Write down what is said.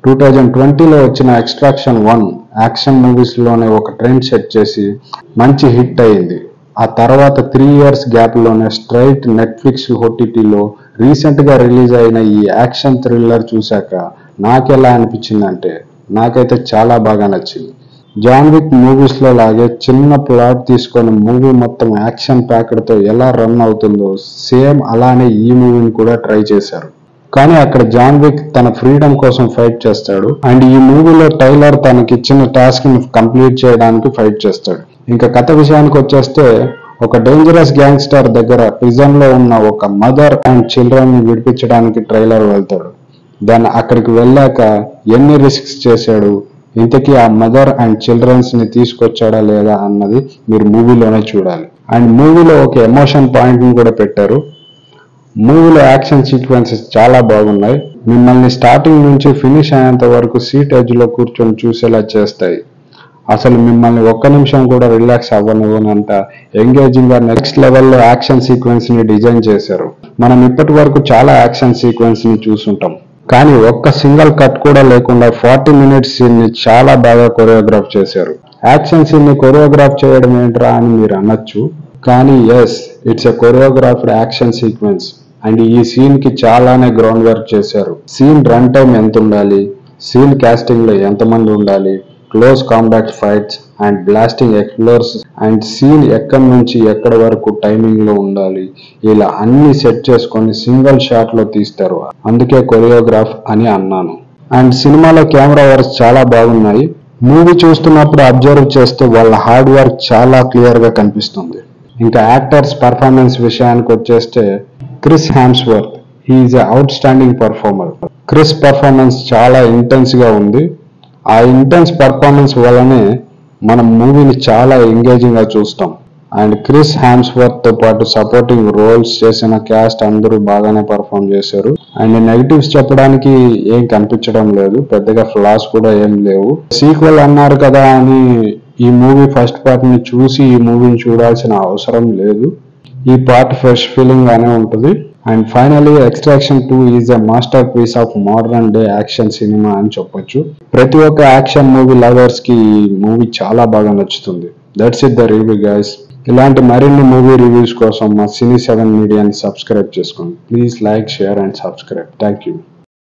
two thousand ట్వంటీలో వచ్చిన extraction one action మూవీస్లోనే ఒక ట్రెండ్ సెట్ చేసి మంచి హిట్ అయింది ఆ తర్వాత త్రీ ఇయర్స్ గ్యాప్లోనే స్ట్రైట్ నెట్ఫ్లిక్స్ ఓటీటీలో రీసెంట్గా రిలీజ్ అయిన ఈ యాక్షన్ థ్రిల్లర్ చూశాక నాకెలా అనిపించిందంటే నాకైతే చాలా బాగా నచ్చింది జాన్ విక్ మూవీస్లో లాగే చిన్న ప్లాట్ తీసుకొని మూవీ మొత్తం యాక్షన్ ప్యాకెడ్తో ఎలా రన్ అవుతుందో సేమ్ అలానే ఈ మూవీని కూడా ట్రై చేశారు కానీ అక్కడ జాన్ విక్ తన ఫ్రీడమ్ కోసం ఫైట్ చేస్తాడు అండ్ ఈ మూవీలో టైలర్ తనకి ఇచ్చిన టాస్క్ ని కంప్లీట్ చేయడానికి ఫైట్ చేస్తాడు ఇంకా కథ విషయానికి వచ్చేస్తే ఒక డేంజరస్ గ్యాంగ్స్టర్ దగ్గర ప్రిజన్ లో ఉన్న ఒక మదర్ అండ్ చిల్డ్రన్ ని విడిపించడానికి ట్రైలర్ వెళ్తాడు దాన్ని అక్కడికి వెళ్ళాక ఎన్ని రిస్క్స్ చేశాడు ఇంతకీ ఆ మదర్ అండ్ చిల్డ్రన్స్ ని తీసుకొచ్చాడా లేదా అన్నది మీరు మూవీలోనే చూడాలి అండ్ మూవీలో ఒక ఎమోషన్ పాయింట్ ని కూడా పెట్టారు మూవీలో యాక్షన్ సీక్వెన్సెస్ చాలా బాగున్నాయి మిమ్మల్ని స్టార్టింగ్ నుంచి ఫినిష్ అయ్యేంత వరకు సీట్ ఎడ్జ్ లో కూర్చొని చూసేలా చేస్తాయి అసలు మిమ్మల్ని ఒక్క నిమిషం కూడా రిలాక్స్ అవ్వనివ్వనంత ఎంగేజింగ్ గా నెక్స్ట్ లెవెల్లో యాక్షన్ సీక్వెన్స్ ని డిజైన్ చేశారు మనం ఇప్పటి వరకు చాలా యాక్షన్ సీక్వెన్స్ ని చూసుంటాం కానీ ఒక్క సింగిల్ కట్ కూడా లేకుండా ఫార్టీ మినిట్స్ సీన్ ని చాలా బాగా కొరియోగ్రాఫ్ చేశారు యాక్షన్ సీన్ ని కొరియోగ్రాఫ్ చేయడం ఏంట్రా అని మీరు అనొచ్చు కానీ yes it's a choreographed action sequence and ఈ సీన్ కి చాలానే గ్రౌండ్ వర్క్ చేశారు సీన్ రన్ టైం ఎంత ఉండాలి సీన్ కాస్టింగ్ లో ఎంతమంది ఉండాలి close combat fights and blasting explosions and scene ఎక్కడి నుంచి ఎక్కడ వరకు టైమింగ్ లో ఉండాలి ఇలా అన్ని సెట్ చేసుకొని సింగిల్ షాట్ లో తీస్తారు అందుకే కొరియోగ్రాఫ్ అని అన్నాను అండ్ సినిమాలో కెమెరా వర్క్స్ చాలా బాగున్నాయి మూవీ చూస్తున్నప్పుడు అబ్జర్వ్ చేస్తే వాళ్ళ హార్డ్ వర్క్ చాలా క్లియర్ గా కనిపిస్తుంది ఇంకా యాక్టర్స్ పర్ఫార్మెన్స్ విషయానికి వచ్చేస్తే Chris Hemsworth he is a outstanding performer Chris performance చాలా ఇంటెన్స్ గా ఉంది ఆ ఇంటెన్స్ పర్ఫార్మెన్స్ వల్లనే మనం మూవీని చాలా ఎంగేజింగ్ గా చూస్తాం అండ్ క్రిస్ హ్యామ్స్వర్త్ తో పాటు సపోర్టింగ్ రోల్స్ చేసిన క్యాస్ట్ అందరూ బాగానే పర్ఫామ్ చేశారు అండ్ నెగిటివ్స్ చెప్పడానికి ఏం కనిపించడం లేదు పెద్దగా ఫ్లాస్ కూడా ఏం లేవు సీక్వెల్ అన్నారు కదా అని ఈ మూవీ ఫస్ట్ పార్ట్ ని చూసి ఈ మూవీని చూడాల్సిన అవసరం లేదు ఈ పార్ట్ ఫ్రెష్ ఫీలింగ్ గానే ఉంటుంది and finally extraction two is a masterpiece of modern day action cinema అని చెప్పొచ్చు ప్రతి ఒక్క యాక్షన్ మూవీ లవర్స్ కి ఈ మూవీ చాలా బాగా నచ్చుతుంది that's it the review guys ఇలాంటి మరిన్ని మూవీ రివ్యూస్ కోసం మా సినీ సెవెన్ మీడియాని సబ్స్క్రైబ్ చేసుకోండి please like share and subscribe thank you